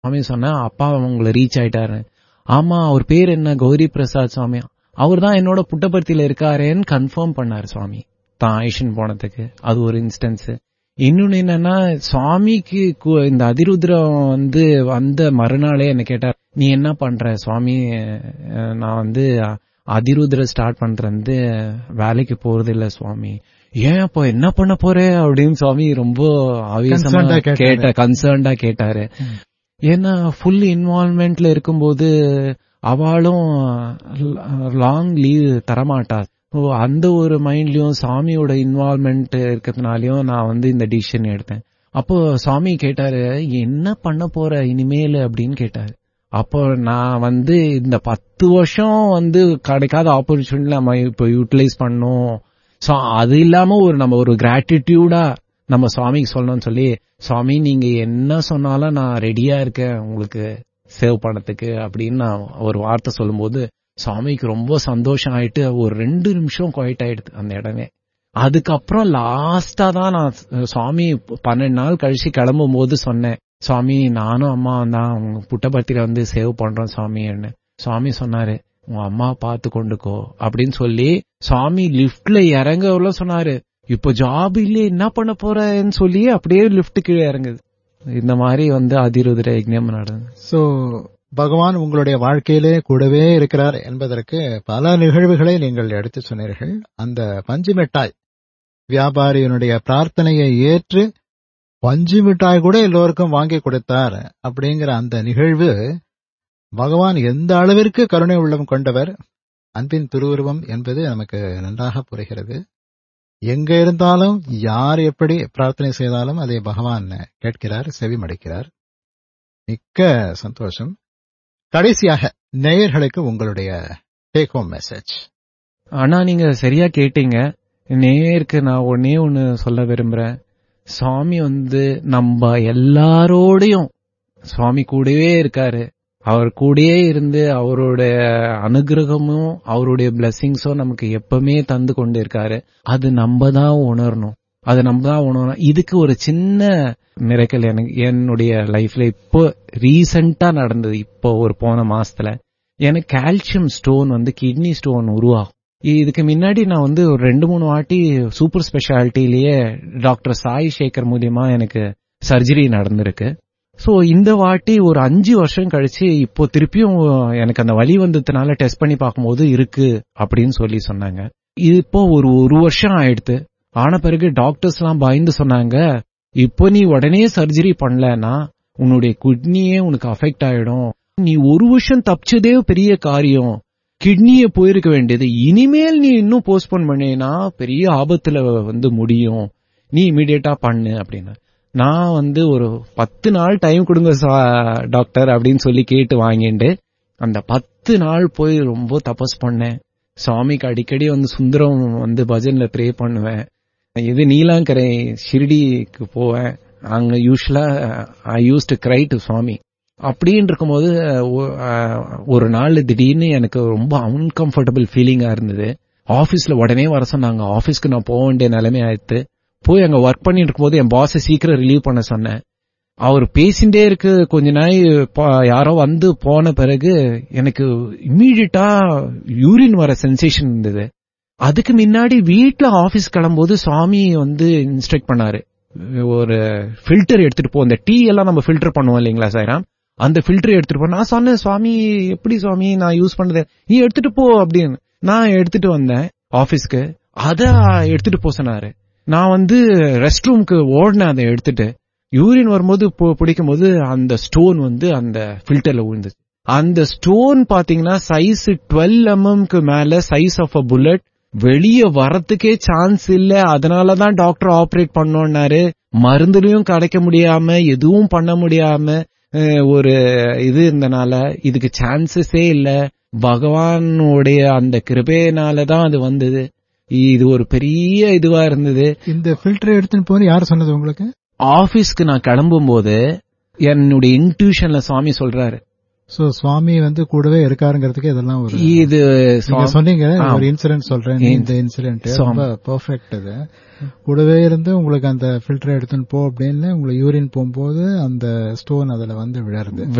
சுவாமி சொன்னேன் அப்பா உங்களை ரீச் ஆயிட்டாரு ஆமா அவர் பேர் என்ன கௌரி பிரசாத் சுவாமி அவர் தான் என்னோட புட்டபர்த்தியில இருக்காரேன்னு கன்ஃபார்ம் பண்ணாரு சுவாமி தான் ஆயுஷன் போனதுக்கு அது ஒரு இன்ஸ்டன்ஸ் இன்னொன்னு என்னன்னா சுவாமிக்கு கு- இந்த அதிருத்ரம் வந்து வந்த மறுநாளே என்ன கேட்டார் நீ என்ன பண்ற சுவாமி அஹ், நான் வந்து அதிருத்ர ஸ்டார்ட் பண்றது வந்து வேலைக்கு போறது இல்ல சுவாமி ஏன் அப்போ என்ன பண்ண போற அப்படின்னு சுவாமி ரொம்ப ஆவேசமா Concerned ஆ கேட்டாரு. கேட்ட கன்சர்ன்டா கேட்டாரு ஏன்னா ஃபுல் இன்வால்வ்மெண்ட்ல இருக்கும்போது அவளும் லாங் லீவ் தரமாட்டா ஓ அந்த ஒரு மைண்ட்லயும் சாமியோட இன்வால்வ்மெண்ட் இருக்கிறதுனாலயும் நான் வந்து இந்த டிசிஷன் எடுத்தேன் அப்போ சாமி கேட்டாரு என்ன பண்ண போற இனிமேல் அப்படின்னு கேட்டாரு அப்போ நான் வந்து இந்த பத்து வருஷம் வந்து கிடைக்காத ஆப்பர்ச்சுனிட்டி நம்ம இப்போ யூட்டிலைஸ் பண்ணோம் சோ அது இல்லாம ஒரு நம்ம ஒரு கிராட்டிடியூடா நம்ம சுவாமிக்கு சொல்லணும்னு சொல்லி சுவாமி நீங்க என்ன சொன்னாலும் நான் ரெடியா இருக்கேன் உங்களுக்கு சேவ் பண்ணதுக்கு அப்படின்னு நான் ஒரு வார்த்தை சொல்லும்போது சுவாமிக்கு ரொம்ப சந்தோஷம் ஆயிட்டு ஒரு ரெண்டு நிமிஷம் குவைட் ஆயிடுது அந்த இடமே அதுக்கப்புறம் லாஸ்டா தான் நான் சுவாமி பன்னெண்டு நாள் கழிச்சு கிளம்பும் போது சொன்னேன் சுவாமி நானும் அம்மா தான் உங்க புட்டபர்த்தியில வந்து சேவ் பண்றோம் சுவாமின்னு சுவாமி சொன்னாரு உன் அம்மா பார்த்து கொண்டுக்கோ அப்படின்னு சொல்லி சுவாமி லிஃப்ட்ல இறங்கவுல சொன்னாரு இப்போ ஜாப் இல்லையே என்ன பண்ண போறேன்னு சொல்லி அப்படியே லிஃப்ட் கீழே இறங்குது இந்த மாதிரி வந்து அதிருதிர யஜ்ஞம் நடந்தது சோ பகவான் உங்களுடைய வாழ்க்கையிலே கூடவே இருக்கிறார் என்பதற்கு பல நிகழ்வுகளை நீங்கள் எடுத்து சொன்னீர்கள் அந்த பஞ்சு மிட்டாய் வியாபாரியினுடைய பிரார்த்தனையை ஏற்று பஞ்சு மிட்டாய் கூட எல்லோருக்கும் வாங்கி கொடுத்தார் அப்படிங்கிற அந்த நிகழ்வு பகவான் எந்த அளவிற்கு கருணை உள்ளம் கொண்டவர் அன்பின் திருவுருவம் என்பது நமக்கு நன்றாக புரிகிறது எங்க இருந்தாலும் யார் எப்படி பிரார்த்தனை செய்தாலும் அதை பகவான் கேட்கிறார் செவி மடிக்கிறார் மிக்க சந்தோஷம் கடைசியாக நேயர்களுக்கு உங்களுடைய டேக் ஹோம் மெசேஜ் ஆனா நீங்க சரியா கேட்டீங்க நேருக்கு நான் ஒன்னே ஒன்னு சொல்ல விரும்புறேன் சுவாமி வந்து நம்ம எல்லாரோடையும் சுவாமி கூடவே இருக்காரு அவர் கூடயே இருந்து அவருடைய அனுகிரகமும் அவருடைய பிளெஸிங்ஸும் நமக்கு எப்பவுமே தந்து கொண்டு இருக்காரு அது நம்ம தான் உணரணும் அது நம்ம தான் உணரணும் இதுக்கு ஒரு சின்ன மிரக்கல் எனக்கு என்னுடைய லைஃப்ல இப்போ ரீசெண்டா நடந்தது இப்போ ஒரு போன மாசத்துல எனக்கு கால்சியம் ஸ்டோன் வந்து கிட்னி ஸ்டோன் உருவாகும் இதுக்கு முன்னாடி நான் வந்து ஒரு ரெண்டு மூணு வாட்டி சூப்பர் ஸ்பெஷாலிட்டிலேயே டாக்டர் சாய் சேகர் மூலியமா எனக்கு சர்ஜரி நடந்திருக்கு சோ இந்த வாட்டி ஒரு அஞ்சு வருஷம் கழிச்சு இப்போ திருப்பியும் எனக்கு அந்த வலி வந்ததுனால டெஸ்ட் பண்ணி பார்க்கும்போது இருக்கு அப்படின்னு சொல்லி சொன்னாங்க இது இப்போ ஒரு ஒரு வருஷம் ஆயிடுத்து ஆன பிறகு டாக்டர்ஸ் எல்லாம் பயந்து சொன்னாங்க இப்போ நீ உடனே சர்ஜரி பண்ணலன்னா உன்னுடைய கிட்னியே உனக்கு அஃபெக்ட் ஆயிடும் நீ ஒரு வருஷம் தப்பிச்சதே பெரிய காரியம் கிட்னிய போயிருக்க வேண்டியது இனிமேல் நீ இன்னும் போஸ்ட்போன் பண்ணேனா பெரிய ஆபத்துல வந்து முடியும் நீ இமீடியட்டா பண்ணு அப்படின்னு நான் வந்து ஒரு பத்து நாள் டைம் கொடுங்க சா- டாக்டர் அப்படின்னு சொல்லி கேட்டு வாங்கிண்டு அந்த பத்து நாள் போய் ரொம்ப தபஸ் பண்ணேன் சுவாமிக்கு அடிக்கடி வந்து சுந்தரம் வந்து பஜன்ல ப்ரே பண்ணுவேன் இது நீலாங்கரை ஷிர்டிக்கு போவேன் அங்க usually I use to cry to Swami அப்படின்னு இருக்கும்போது ஒ- அஹ், ஒரு நாள் திடீர்னு எனக்கு ரொம்ப அன்கம்ஃபர்டபுள் ஃபீலிங்கா இருந்தது ஆபீஸ்ல உடனே வர சொன்னாங்க ஆபீஸ்க்கு நான் போக வேண்டிய நிலைமை ஆயிடுத்து போய் அங்க ஒர்க் பண்ணிட்டு இருக்கும்போது என் பாஸை சீக்கிரம் ரிலீவ் பண்ண சொன்னேன் அவர் பேசிண்டே இருக்கு கொஞ்ச நாள் ப- யாரோ வந்து போன பிறகு எனக்கு இம்மீடியட்டா யூரின் வர சென்சேஷன் இருந்தது அதுக்கு முன்னாடி வீட்ல ஆபீஸ் கிளம்பும்போது சுவாமி வந்து இன்ஸ்ட்ரக்ட் பண்ணாரு ஒரு ஃபில்டர் எடுத்துட்டு போ அந்த டீ எல்லாம் நம்ம ஃபில்டர் பண்ணுவோம் இல்லைங்களா சாய்ராம் அந்த ஃபில்டர் எடுத்துட்டு போ நான் சொன்னேன் சுவாமி எப்படி சுவாமி நான் யூஸ் பண்ணது நீ எடுத்துட்டு போ அப்படின்னு நான் எடுத்துட்டு வந்தேன் ஆபீஸ்க்கு அத எடுத்துட்டு போ சொன்னாரு நான் வந்து ரெஸ்ட் ரூம்க்கு ஓடினேன் அதை எடுத்துட்டு யூரின் வரும்போது பு- பிடிக்கும்போது அந்த ஸ்டோன் வந்து அந்த ஃபில்டர்ல விழுந்துச்சு அந்த ஸ்டோன் பாத்தீங்கன்னா சைஸ் டுவெல் எம்எம்க்கு மேல சைஸ் ஆஃப் அ புல்லட் வெளிய வரத்துக்கே சான்ஸ் இல்ல அதனாலதான் டாக்டர் ஆபரேட் பண்ணோம்னாரு மருந்துலயும் கிடைக்க முடியாம எதுவும் பண்ண முடியாம அஹ், ஒரு இது இருந்தனால இதுக்கு சான்சஸே இல்ல பகவானுடைய அந்த கிருபையினால தான் அது வந்தது இது ஒரு பெரிய இதுவா இருந்தது இந்த ஃபில்டர் எடுத்துன்னு போன யார் சொன்னது உங்களுக்கு ஆபீஸ்க்கு நான் கிளம்பும்போது என்னுடைய இன்ட்யூஷன்ல சுவாமி சொல்றாரு சோ சுவாமி வந்து கூடவே இருக்காருங்கிறதுக்கு இதெல்லாம் ஒரு இது நீங்க சுவாமி- சொன்னீங்க ஆ. ஒரு இன்சிடென்ட் சொல்றேன் இன்- இந்த இன்சிடென்ட் சுவாமி. ரொம்ப பெர்ஃபெக்ட் இது கூடவே இருந்து உங்களுக்கு அந்த ஃபில்டர் எடுத்துன்னு போ அப்படின்னு உங்களுக்கு யூரின் போகும்போது அந்த ஸ்டோன் அதுல வந்து விழருது